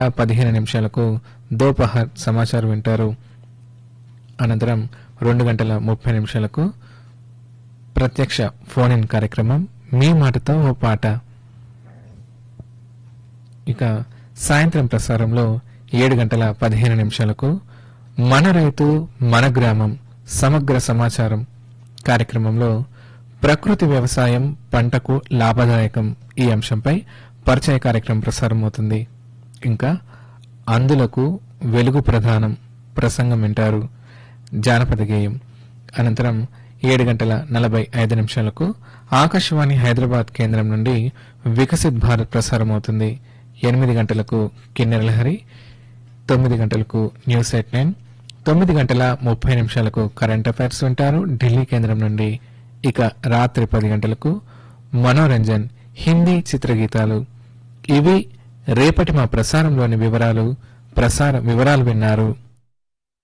పదిహేను నిమిషాలకు దోపహర్ సమాచారం వింటారు అనంతరం రెండు గంటల ముప్పై నిమిషాలకు ప్రత్యక్ష ఫోన్ ఇన్ కార్యక్రమం మీ మాటతో ఓ పాట ఇక సాయంత్రం ప్రసారంలో ఏడు గంటల పదిహేను నిమిషాలకు మన రైతు మన గ్రామం సమగ్ర సమాచారం కార్యక్రమంలో ప్రకృతి వ్యవసాయం పంటకు లాభదాయకం ఈ అంశంపై పరిచయ కార్యక్రమం ప్రసారమవుతుంది ఇంకా అందులకు వెలుగు ప్రధానం ప్రసంగం వింటారు జానపద గేయం అనంతరం ఏడు గంటల నలభై ఐదు నిమిషాలకు ఆకాశవాణి హైదరాబాద్ కేంద్రం నుండి వికసిత్ భారత్ ప్రసారమవుతుంది ఎనిమిది గంటలకు కిన్నెర లహరి తొమ్మిది గంటలకు న్యూస్ ఎయిట్ నైన్ తొమ్మిది గంటల ముప్పై నిమిషాలకు కరెంట్ అఫైర్స్ వింటారు ఢిల్లీ కేంద్రం నుండి ఇక రాత్రి పది గంటలకు మనోరంజన్ హిందీ చిత్రగీతాలు ఇవి రేపటి మా ప్రసారంలోని వివరాలు ప్రసార వివరాలు విన్నారు